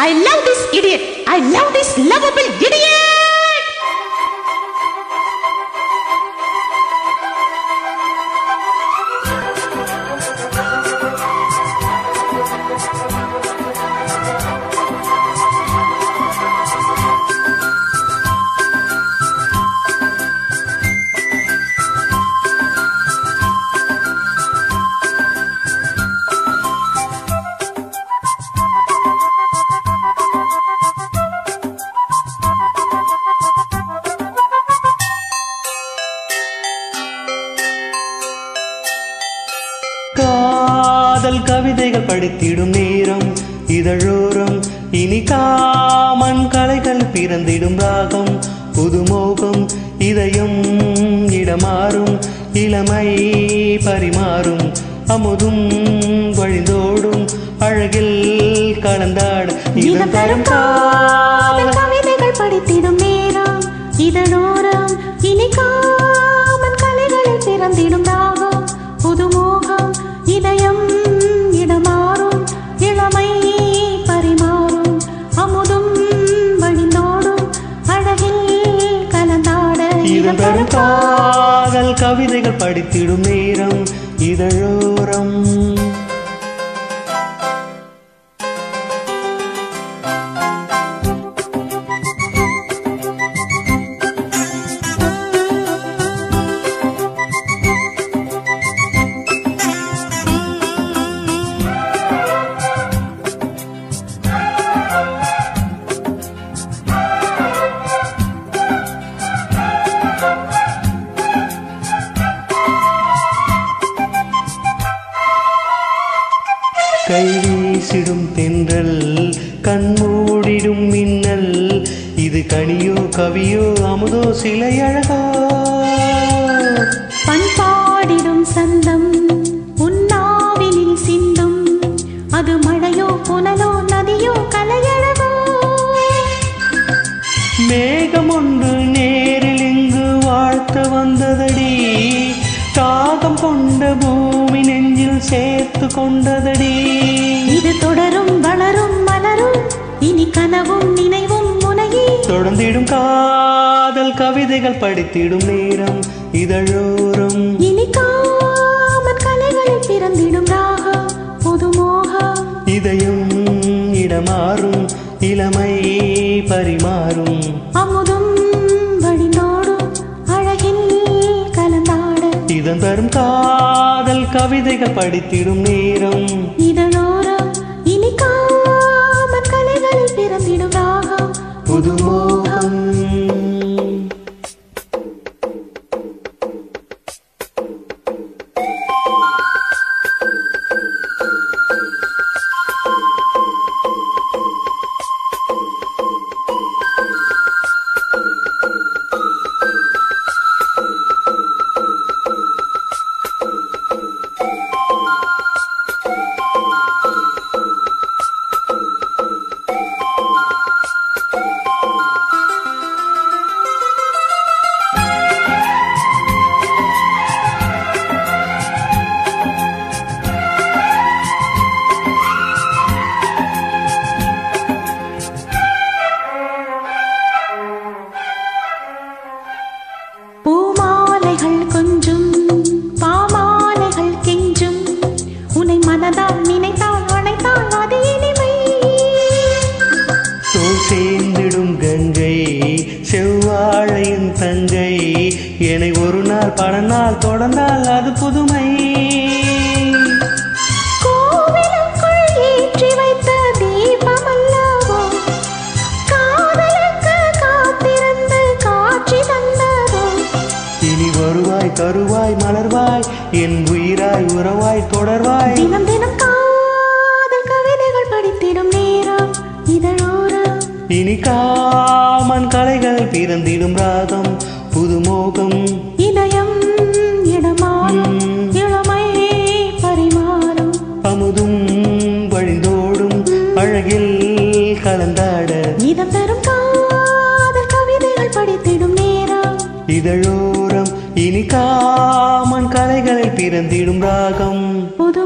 I love this idiot. I love this lovable idiot. காதல் கவிதைகள் படித்திடும் நேரம் இதழோரம் இனி காமன் கலைகள் பிறந்திடும் ராகம் புதுமோகம் இதயம் இடமாறும் இளமை பரிமாறும் அமுதும் வழிந்தோடும் அழகில் கலந்தாட இதம் தரும் காதல் கவிதைகள் படித்திடும் நேரம் இதழோரம் இனி காமன் கலைகளில் பிறந்திடும் ராகம் புதுமோகம் இதயம் இடமாறும் இளமை பரிமாறும் அமுதும் வழிந்தோடும் அழகில் கலந்தாட இதம் தரும் காதல் கவிதைகள் படித்திடும் நேரம் இதழோரம் கை வீசிடும் தென்றல் கண்மூடிடும் மின்னல் இது கனியோ கவியோ அமுதோ சிலை அழகோ பண்பாடிடும் சந்தம் உன்னாவினில் சிந்தும் அது மழையோ புனலோ நதியோ கலையழகோ மேகம் ஒன்று நேரில் இங்கு வாழ்த்த வந்ததடி தாகம் கொண்ட பூமி நெஞ்சில் சேர்த்து கொண்டதடி இது தொடரும் வளரும் மலரும் இனி கனவும் நினைவும் முனையே தொடர்ந்திடும் காதல் கவிதைகள் படித்திடும் நேரம் இதழோரம் இனி காமன் கலைகளில் பிறந்திடும் ராகம் புதுமோகம் இதயம் இடமாறும் இளமை பரிமாறும் அமுதும் வழிந்தோடும் அழகில் கலந்தாட இதம் தரும் காதல் கவிதைகள் படித்திடும் நேரம் இதழோரம் இனி காமன் கலைகளில் பிறந்திடும் ராகம் புதுமோகம் பூமாலைகள் கொஞ்சும் பாமாலைகள் கெஞ்சும் உன்னை மனதால் நினைத்தால் அணைத்தால் அது இனிமை தோல் சேர்ந்திடும் கங்கை செவ்வாழையின் தங்கை என்னை ஒரு நாள் பல நாள் தொடர்ந்தால் அது புதுமை கோவிலுக்குள் ஏற்றி வைத்த தீபம் அல்லவோ காதலுக்கு காத்திருந்து காட்சி தந்ததோ இனி வருவாய் தருவாய் மலர்வாய் என் உயிராய் உறவாய் தொடர்வாய் தினம் தினம் காதல் கவிதைகள் படித்திடும் நேரம் இதழோரம் இனி காமன் கலைகள் பிறந்திடும் ராகம் புதுமோகம் இதயம் இடமாறும் இளமை பரிமாறும் அமுதும் வழிந்தோடும் அழகில் கலந்தாட இதம் தரும் காதல் கவிதைகள் படித்திடும் நேரம் இதழோரம் இனி காமன் கலைகளில் பிறந்திடும் ராகம் புது